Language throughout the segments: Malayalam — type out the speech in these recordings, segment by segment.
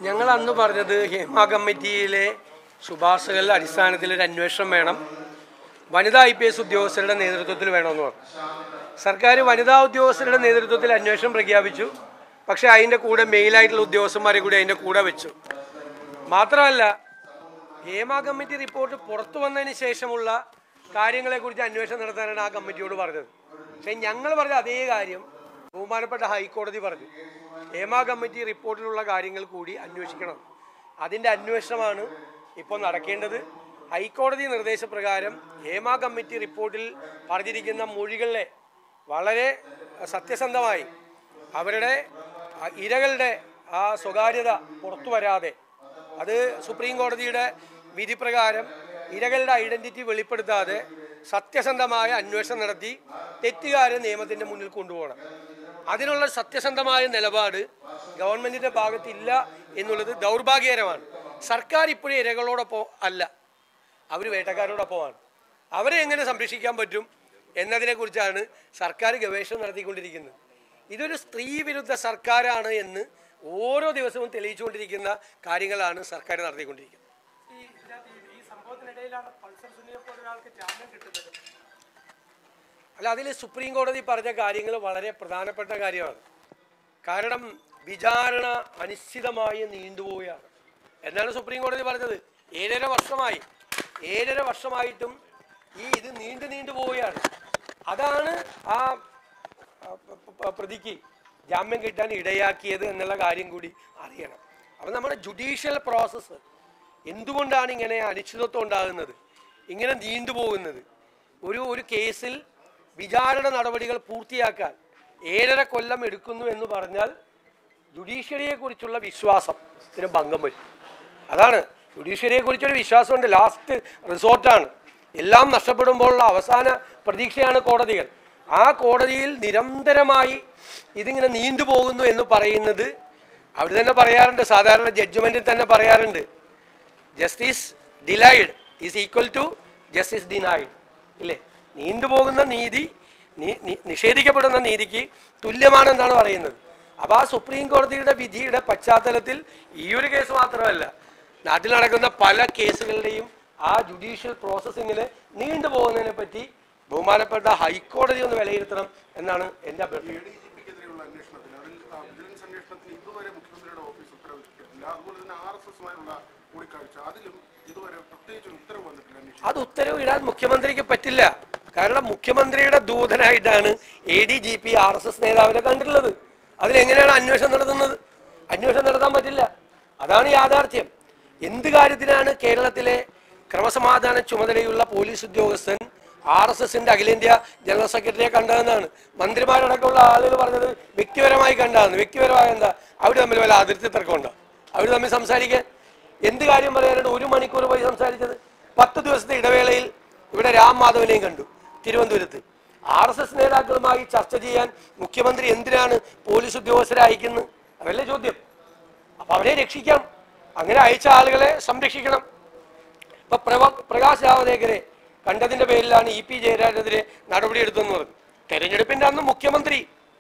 ഞങ്ങൾ അന്ന് പറഞ്ഞത് ഹേമ കമ്മിറ്റിയിലെ ശുപാർശകളുടെ അടിസ്ഥാനത്തിൽ ഒരു അന്വേഷണം വേണം വനിതാ ഐ പി എസ് ഉദ്യോഗസ്ഥരുടെ നേതൃത്വത്തിൽ വേണമെന്ന് പറഞ്ഞു സർക്കാർ വനിതാ ഉദ്യോഗസ്ഥരുടെ നേതൃത്വത്തിൽ അന്വേഷണം പ്രഖ്യാപിച്ചു പക്ഷേ അതിൻ്റെ കൂടെ മെയിലായിട്ടുള്ള ഉദ്യോഗസ്ഥന്മാരെ കൂടി അതിൻ്റെ കൂടെ വെച്ചു മാത്രമല്ല ഹേമ കമ്മിറ്റി റിപ്പോർട്ട് പുറത്തു വന്നതിന് ശേഷമുള്ള കാര്യങ്ങളെക്കുറിച്ച് അന്വേഷണം നടത്താനാണ് ആ കമ്മിറ്റിയോട് പറഞ്ഞത് പക്ഷേ ഞങ്ങൾ പറഞ്ഞ അതേ കാര്യം ബഹുമാനപ്പെട്ട ഹൈക്കോടതി പറഞ്ഞു ഹേമ കമ്മിറ്റി റിപ്പോർട്ടിലുള്ള കാര്യങ്ങൾ കൂടി അന്വേഷിക്കണം അതിൻ്റെ അന്വേഷണമാണ് ഇപ്പോൾ നടക്കേണ്ടത് ഹൈക്കോടതി നിർദ്ദേശപ്രകാരം ഹേമ കമ്മിറ്റി റിപ്പോർട്ടിൽ പറഞ്ഞിരിക്കുന്ന മൊഴികളെ വളരെ സത്യസന്ധമായി അവരുടെ ആ ഇരകളുടെ ആ സ്വകാര്യത പുറത്തു വരാതെ അത് സുപ്രീം കോടതിയുടെ വിധി പ്രകാരം ഇരകളുടെ ഐഡന്റിറ്റി വെളിപ്പെടുത്താതെ സത്യസന്ധമായ അന്വേഷണം നടത്തി തെറ്റുകാരെ നിയമത്തിന്റെ മുന്നിൽ കൊണ്ടുപോകണം അതിനുള്ള സത്യസന്ധമായ നിലപാട് ഗവൺമെന്റിന്റെ ഭാഗത്തില്ല എന്നുള്ളത് ദൗർഭാഗ്യകരമാണ് സർക്കാർ ഇപ്പോഴും ഇരകളോടൊപ്പം അല്ല അവർ വേട്ടക്കാരോടൊപ്പമാണ് അവരെ എങ്ങനെ സംരക്ഷിക്കാൻ പറ്റും എന്നതിനെ കുറിച്ചാണ് സർക്കാർ ഗവേഷണം നടത്തിക്കൊണ്ടിരിക്കുന്നത് ഇതൊരു സ്ത്രീ വിരുദ്ധ സർക്കാരാണ് എന്ന് ഓരോ ദിവസവും തെളിയിച്ചുകൊണ്ടിരിക്കുന്ന കാര്യങ്ങളാണ് സർക്കാർ നടത്തിക്കൊണ്ടിരിക്കുന്നത് അല്ല അതിൽ സുപ്രീം കോടതി പറഞ്ഞ കാര്യങ്ങൾ വളരെ പ്രധാനപ്പെട്ട കാര്യമാണ് കാരണം വിചാരണ അനിശ്ചിതമായി നീണ്ടുപോവുകയാണ് എന്നാണ് സുപ്രീം കോടതി പറഞ്ഞത് ഏഴര വർഷമായി ഏഴര വർഷമായിട്ടും ഈ ഇത് നീണ്ടു നീണ്ടു പോവുകയാണ് അതാണ് ആ ആ, പ- പ- പ്രതിക്ക് ജാമ്യം കിട്ടാൻ ഇടയാക്കിയത് എന്നുള്ള കാര്യം കൂടി അറിയണം അപ്പം നമ്മുടെ ജുഡീഷ്യൽ പ്രോസസ്സ് എന്തുകൊണ്ടാണ് ഇങ്ങനെ അനിശ്ചിതത്വം ഉണ്ടാകുന്നത് ഇങ്ങനെ നീണ്ടുപോകുന്നത് ഒരു ഒരു കേസിൽ വിചാരണ നടപടികൾ പൂർത്തിയാക്കാൻ ഏഴര കൊല്ലം എടുക്കുന്നു എന്ന് പറഞ്ഞാൽ ജുഡീഷ്യറിയെ കുറിച്ചുള്ള വിശ്വാസത്തിന് ഭംഗം വരും അതാണ് ജുഡീഷ്യറിയെ കുറിച്ചൊരു വിശ്വാസമുണ്ട് ലാസ്റ്റ് റിസോർട്ടാണ് എല്ലാം നഷ്ടപ്പെടുമ്പോഴുള്ള അവസാന പ്രതീക്ഷയാണ് കോടതികൾ ആ കോടതിയിൽ നിരന്തരമായി ഇതിങ്ങനെ നീണ്ടുപോകുന്നു എന്ന് പറയുന്നത് അവർ തന്നെ പറയാറുണ്ട് സാധാരണ ജഡ്ജ്മെന്റിൽ തന്നെ പറയാറുണ്ട് justice delayed is equal to justice denied ഇല്ലേ നീണ്ടുപോകുന്ന നീതി നി- നി- നിഷേധിക്കപ്പെടുന്ന നീതിക്ക് തുല്യമാണെന്നാണ് പറയുന്നത് അപ്പോൾ ആ സുപ്രീം കോടതിയുടെ വിധിയുടെ പശ്ചാത്തലത്തിൽ ഈ ഒരു കേസ് മാത്രമല്ല നാട്ടിൽ നടക്കുന്ന പല കേസുകളുടെയും ആ ജുഡീഷ്യൽ പ്രോസസ്സിങ്ങിന് നീണ്ടുപോകുന്നതിനെ പറ്റി ബഹുമാനപ്പെട്ട ഹൈക്കോടതി ഒന്ന് വിലയിരുത്തണം എന്നാണ് എൻ്റെ അഭ്യർത്ഥന എ ഡി ജി പിക്കെതിരെയുള്ള അന്വേഷണത്തിൽ അതിൽ ആ, വിജിലൻസ് അന്വേഷണത്തിൽ ഇതുവരെ മുഖ്യമന്ത്രിയുടെ ഓഫീസ് ഉത്തരവിട്ടിട്ടില്ല അതുപോലെ തന്നെ ആർ എസ് എസുമായുള്ള കൂടിക്കാഴ്ച അതിലും ഇതുവരെ പ്രത്യേകിച്ച് ഒരു ഉത്തരവ് വന്നിട്ടില്ല അന്വേഷണം അത് ഉത്തരവ് ഇടാൻ മുഖ്യമന്ത്രിക്ക് പറ്റില്ല കാരണം മുഖ്യമന്ത്രിയുടെ ദൂതനായിട്ടാണ് A D G P R S S നേതാവിനെ കണ്ടിട്ടുള്ളത് അതിലെങ്ങനെയാണ് അന്വേഷണം നടത്തുന്നത് അന്വേഷണം നടത്താൻ പറ്റില്ല അതാണ് യാഥാർത്ഥ്യം എന്ത് കാര്യത്തിനാണ് കേരളത്തിലെ ക്രമസമാധാന ചുമതലയുള്ള പോലീസ് ഉദ്യോഗസ്ഥൻ ആർ എസ് എസിന്റെ അഖിലേന്ത്യാ ജനറൽ സെക്രട്ടറിയെ കണ്ടതെന്നാണ് മന്ത്രിമാരടക്കമുള്ള ആളുകൾ പറഞ്ഞത് വ്യക്തിപരമായി കണ്ടതാണ് വ്യക്തിപരമായ എന്താ അവർ തമ്മിൽ വല്ല അതിർത്തി തർക്കമുണ്ടോ അവർ തമ്മിൽ സംസാരിക്കാൻ എന്ത് കാര്യം പറയാനാണ് ഒരു മണിക്കൂർ പോയി സംസാരിച്ചത് പത്ത് ദിവസത്തെ ഇടവേളയിൽ ഇവിടെ രാം മാധവനെയും കണ്ടു തിരുവനന്തപുരത്ത് ആർ എസ് എസ് നേതാക്കളുമായി ചർച്ച ചെയ്യാൻ മുഖ്യമന്ത്രി എന്തിനാണ് പോലീസ് ഉദ്യോഗസ്ഥരെ അയക്കുന്നത് അതല്ലേ ചോദ്യം അപ്പൊ അവരെ രക്ഷിക്കാം അങ്ങനെ അയച്ച ആളുകളെ സംരക്ഷിക്കണം ഇപ്പൊ പ്രവ- പ്രകാശ് ജാവദേക്കറെ കണ്ടതിന്റെ പേരിലാണ് ഇ പി ജയരാജനെതിരെ നടപടിയെടുത്തെന്ന് പറഞ്ഞു തെരഞ്ഞെടുപ്പിന്റെ അന്ന് മുഖ്യമന്ത്രി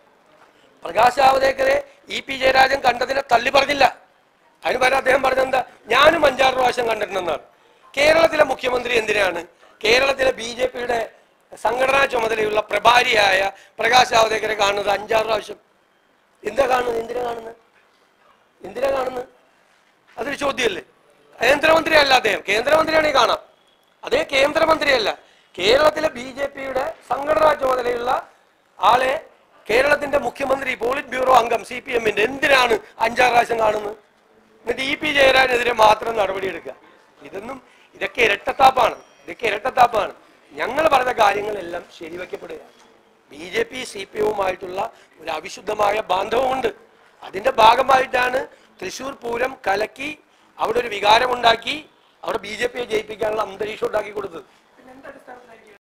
പ്രകാശ് ജാവദേക്കറെ ഇ പി ജയരാജൻ കണ്ടതിനെ തള്ളി പറഞ്ഞില്ല അതിന് പകരം അദ്ദേഹം പറഞ്ഞെന്താ ഞാനും അഞ്ചാറ് പ്രാവശ്യം കണ്ടിട്ടുണ്ടെന്നാണ് കേരളത്തിലെ മുഖ്യമന്ത്രി എന്തിനാണ് കേരളത്തിലെ ബി ജെ പിയുടെ സംഘടനാ ചുമതലയുള്ള പ്രഭാരിയായ പ്രകാശ് ജാവദേക്കറെ കാണുന്നത് അഞ്ചാറ് പ്രാവശ്യം എന്താ കാണുന്നത് എന്തിനാ കാണുന്നത് എന്തിനാ കാണുന്നത് അതൊരു ചോദ്യമല്ലേ കേന്ദ്രമന്ത്രിയല്ല അദ്ദേഹം കേന്ദ്രമന്ത്രിയാണെങ്കിൽ കാണാം അതേ കേന്ദ്രമന്ത്രിയല്ല കേരളത്തിലെ ബി ജെ പിയുടെ സംഘടനാ ചുമതലയുള്ള ആളെ കേരളത്തിന്റെ മുഖ്യമന്ത്രി പോളിറ്റ് ബ്യൂറോ അംഗം സി പി എമ്മിന്റെ എന്തിനാണ് അഞ്ചാറ് പ്രാവശ്യം കാണുന്നത് എന്നിട്ട് ഇ പി ജയരാജനെതിരെ മാത്രം നടപടിയെടുക്കുക ഇതൊന്നും ഇതൊക്കെ ഇരട്ടത്താപ്പാണ് ഇതൊക്കെ ഇരട്ടത്താപ്പാണ് ഞങ്ങൾ പറഞ്ഞ കാര്യങ്ങളെല്ലാം ശരിവെക്കപ്പെടുകയാണ് B J P C P എമ്മുമായിട്ടുള്ള ഒരു അവിശുദ്ധമായ ബാന്ധവമുണ്ട് അതിന്റെ ഭാഗമായിട്ടാണ് തൃശൂർ പൂരം കലക്കി അവിടെ ഒരു വികാരമുണ്ടാക്കി അവിടെ ബി ജെ പിയെ ജയിപ്പിക്കാനുള്ള അന്തരീക്ഷം ഉണ്ടാക്കി കൊടുത്തത് പിന്നെ എന്ത് അടിസ്ഥാനത്തിലാണ്